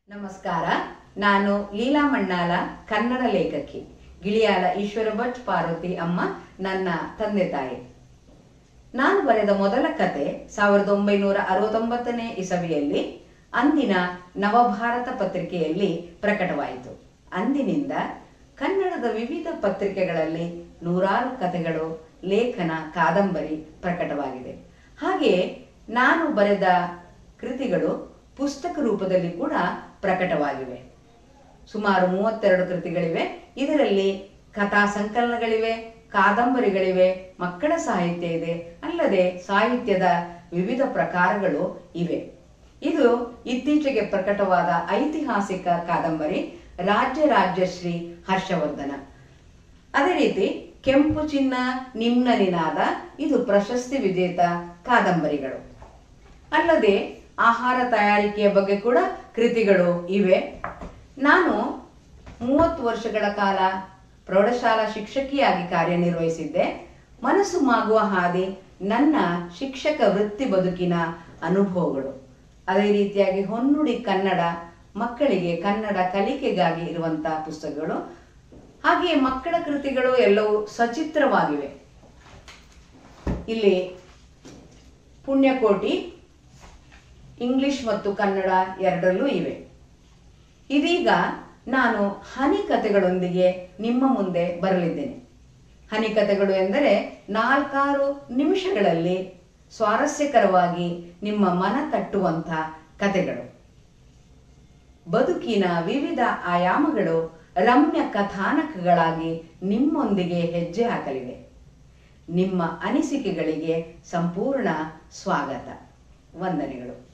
ನಮಸ್ಕಾರ ನಾನು ಲೀಲಾ ಮಣ್ಣಾಲ ಕನ್ನಡ ಲೇಖಕಿ ಗಿಳಿಯಾಲ ಈಶ್ವರ ಭಟ್ ಪಾರ್ವತಿ ಅಮ್ಮ ನನ್ನ ತಂದೆ ತಾಯಿ ನಾನು ಬರೆದ ಮೊದಲ ಕತೆ ಸಾವಿರದ ಒಂಬೈನೂರ ಅರವತ್ತೊಂಬತ್ತನೇ ಇಸವಿಯಲ್ಲಿ ಅಂದಿನ ನವಭಾರತ ಪತ್ರಿಕೆಯಲ್ಲಿ ಪ್ರಕಟವಾಯಿತು ಅಂದಿನಿಂದ ಕನ್ನಡದ ವಿವಿಧ ಪತ್ರಿಕೆಗಳಲ್ಲಿ ನೂರಾರು ಕಥೆಗಳು ಲೇಖನ ಕಾದಂಬರಿ ಪ್ರಕಟವಾಗಿದೆ ಹಾಗೆಯೇ ನಾನು ಬರೆದ ಕೃತಿಗಳು ಪುಸ್ತಕ ರೂಪದಲ್ಲಿ ಕೂಡ ಪ್ರಕಟವಾಗಿವೆ ಸುಮಾರು ಮೂವತ್ತೆರಡು ಕೃತಿಗಳಿವೆ ಇದರಲ್ಲಿ ಕಥಾ ಸಂಕಲನಗಳಿವೆ ಕಾದಂಬರಿಗಳಿವೆ ಮಕ್ಕಳ ಸಾಹಿತ್ಯ ಇದೆ ಅಲ್ಲದೆ ಸಾಹಿತ್ಯದ ವಿವಿಧ ಪ್ರಕಾರಗಳು ಇವೆ ಇದು ಇತ್ತೀಚೆಗೆ ಪ್ರಕಟವಾದ ಐತಿಹಾಸಿಕ ಕಾದಂಬರಿ ರಾಜ್ಯ ರಾಜ್ಯಶ್ರೀ ಹರ್ಷವರ್ಧನ ಅದೇ ರೀತಿ ಕೆಂಪು ಚಿನ್ನ ನಿಮ್ನ ನಿನಾದ ಇದು ಪ್ರಶಸ್ತಿ ವಿಜೇತ ಕಾದಂಬರಿಗಳು ಅಲ್ಲದೆ ಆಹಾರ ತಯಾರಿಕೆಯ ಬಗ್ಗೆ ಕೂಡ ಕೃತಿಗಳು ಇವೆ ನಾನು ಮೂವತ್ತು ವರ್ಷಗಳ ಕಾಲ ಪ್ರೌಢಶಾಲಾ ಶಿಕ್ಷಕಿಯಾಗಿ ಕಾರ್ಯನಿರ್ವಹಿಸಿದ್ದೆ ಮನಸ್ಸು ಮಾಗುವ ಹಾದಿ ನನ್ನ ಶಿಕ್ಷಕ ವೃತ್ತಿ ಬದುಕಿನ ಅನುಭವಗಳು ಅದೇ ರೀತಿಯಾಗಿ ಹೊನ್ನುಡಿ ಕನ್ನಡ ಮಕ್ಕಳಿಗೆ ಕನ್ನಡ ಕಲಿಕೆಗಾಗಿ ಇರುವಂತಹ ಪುಸ್ತಕಗಳು ಹಾಗೆಯೇ ಮಕ್ಕಳ ಕೃತಿಗಳು ಎಲ್ಲವೂ ಸಚಿತ್ರವಾಗಿವೆ ಇಲ್ಲಿ ಪುಣ್ಯಕೋಟಿ ಇಂಗ್ಲಿಷ್ ಮತ್ತು ಕನ್ನಡ ಎರಡರಲ್ಲೂ ಇವೆ ಇದೀಗ ನಾನು ಹನಿ ಕಥೆಗಳೊಂದಿಗೆ ನಿಮ್ಮ ಮುಂದೆ ಬರಲಿದ್ದೇನೆ ಹನಿ ಕಥೆಗಳು ಎಂದರೆ ನಾಲ್ಕಾರು ನಿಮಿಷಗಳಲ್ಲಿ ಸ್ವಾರಸ್ಯಕರವಾಗಿ ನಿಮ್ಮ ಮನ ತಟ್ಟುವಂಥ ಕಥೆಗಳು ಬದುಕಿನ ವಿವಿಧ ಆಯಾಮಗಳು ರಮ್ಯ ಕಥಾನಕಗಳಾಗಿ ನಿಮ್ಮೊಂದಿಗೆ ಹೆಜ್ಜೆ ಹಾಕಲಿವೆ ನಿಮ್ಮ ಅನಿಸಿಕೆಗಳಿಗೆ ಸಂಪೂರ್ಣ ಸ್ವಾಗತ ವಂದನೆಗಳು